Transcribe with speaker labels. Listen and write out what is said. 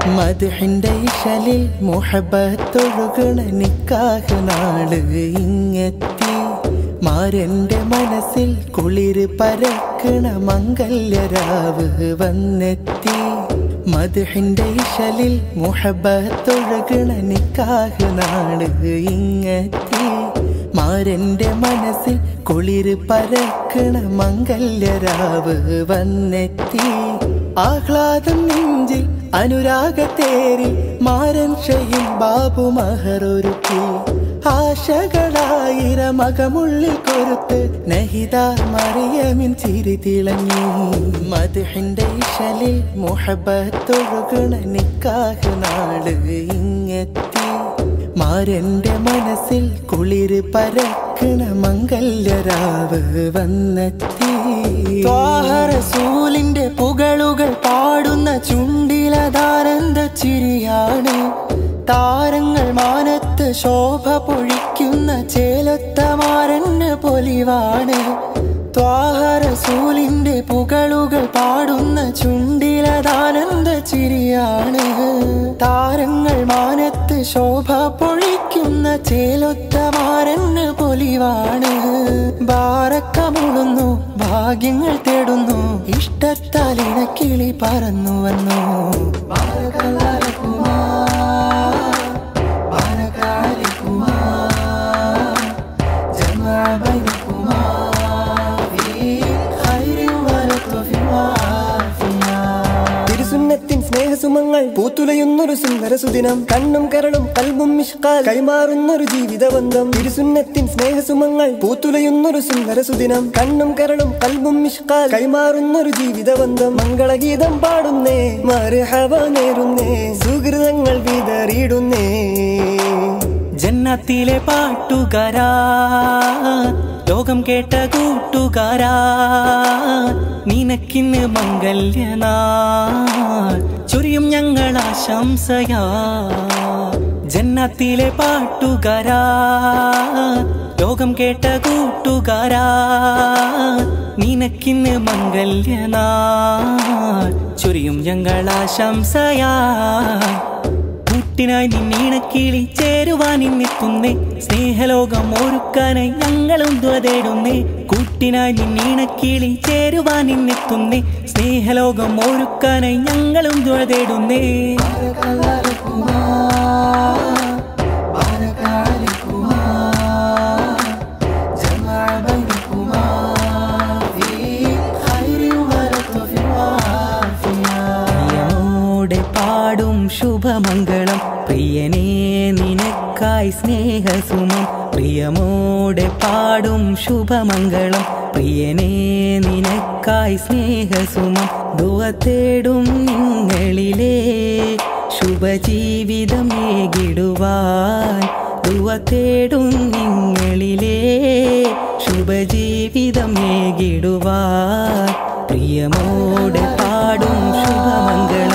Speaker 1: മധുഹിന്റെ ഇശലിൽ മുഹബത്തൊഴുകണ നിക്കാഹ് നാള് ഇങ്ങെത്തി മാരന്റെ മനസ്സിൽ കുളിര് പരക്കണ മംഗല്യരാവ് വന്നെത്തി മധുഹിന്റെ ഇശലിൽ മുഹബത്തൊഴുകണ നിക്കാഹ് നാള് ഇങ്ങെത്തി മാരന്റെ മനസ്സിൽ കുളിര് പരക്കണ മംഗല്യരാവ് വന്നെത്തി ആഹ്ലാദം നെഞ്ചിൽ അനുരാഗത്തേരി മാരൻ ഷഹിൻ ബാബു മഹറൊരുക്കി ആശകളായിരമകമുള്ളിൽ കൊരുത്ത് നഹിത മറിയമിൻ ചിരി തിളങ്ങി മധുഹിന്റെ ഇശലിൽ മുഹബത്തൊഴുകണ നിക്കാഹ് നാള് ഇങ്ങെത്തി മാരന്റെ മനസ്സിൽ കുളിര് പരക്കണ മംഗല്യരാവ് വന്നെത്തി
Speaker 2: റസൂലിന്റെ പുകളുകൾ പാടുന്ന ചുണ്ടിലതാനന്ദ ചിരിയാണ് താരങ്ങൾ മാനത്ത് ശോഭ പൊഴിക്കുന്ന ചേലൊത്ത മാരന് പൊലിവാണ് ത്വാഹരസൂലിന്റെ പുകളുകൾ പാടുന്ന ചുണ്ടിലതാനന്ദ ചിരിയാണ് താരങ്ങൾ മാനത്ത് ശോഭ പൊഴിക്കുന്ന ചേലൊത്ത മാരന് പൊലിവാണ് ബാരക്കമുളുന്നു ഭാഗ്യങ്ങൾ തേടുന്നു ഇഷ്ടത്താൽ ഇണക്കിളി പറന്നു വന്നു ബാരക്കല്ലാലക്കുമാ, ബാരക്കാലിക്കുമാ, ജമാ ബൈനക്കുമാ, ഫീ ഖൈരിൻ വലത്വഫിൻ വആഫിയ.
Speaker 3: തിരുസുന്നത്തിൻ സ്നേഹസുമങ്ങൾ പൂത്തുലയുന്നൊരു സുന്ദര സുദിനം കണ്ണും കരളും കൽബും മിഷ്കാൽ കൈമാറുന്നൊരു ജീവിതബന്ധം തിരുസുന്നത്തിൻ സ്നേഹസുമങ്ങൾ പൂത്തുലയുന്നൊരു സുന്ദര സുദിനം കണ്ണും കരളും കൽബും മിഷ്കാൽ കൈമാറുന്നൊരു ജീവിതബന്ധം മംഗളഗീതം പാടുന്നേ മറുഹവ നേരുന്നേ സുഹൃതങ്ങൾ വിതറിയിടുന്നേ
Speaker 2: ജന്നത്തിലെ പാട്ടുകാരാ ലോകം കേട്ട കൂട്ടുകാരാ നിനക്കിന്ന് മംഗല്യനാ ചൊരിയും ഞങ്ങൾ ആശംസയാ ജന്നത്തിലെ പാട്ടുകാരാ ലോകം കേട്ട കൂട്ടുകാരാ നിനക്കിന്ന് മംഗല്യനാ ചൊരിയും ഞങ്ങൾ ആശംസയാ കൂട്ടിനായി നിന്നീണക്കിളി ചേരുവാൻ ഇന്നെത്തുന്നേ സ്നേഹലോകം ഒരുക്കാനായി ഞങ്ങളും ദ്വതേടുന്നേ കൂട്ടിനായി നിന്നീണക്കിളി ചേരുവാൻ ഇന്നെത്തുന്നേ സ്നേഹലോകം ഒരുക്കാനായി ഞങ്ങളും ദ്വതേടുന്നേ പ്രിയമോടെ പാടും ശുഭമംഗളം പ്രിയനേ നിനക്കായി സ്നേഹസുമം പ്രിയമോടെ പാടും ശുഭമംഗളം പ്രിയനേ നിനക്കായി സ്നേഹസുമം ദുവ തേടും നിങ്ങളിലേ ശുഭജീവിതം ഏകിടുവാൻ ദുവ തേടും നിങ്ങളിലേ ശുഭജീവിതം ഏകിടുവാൻ പ്രിയമോടെ പാടും ശുഭമംഗളം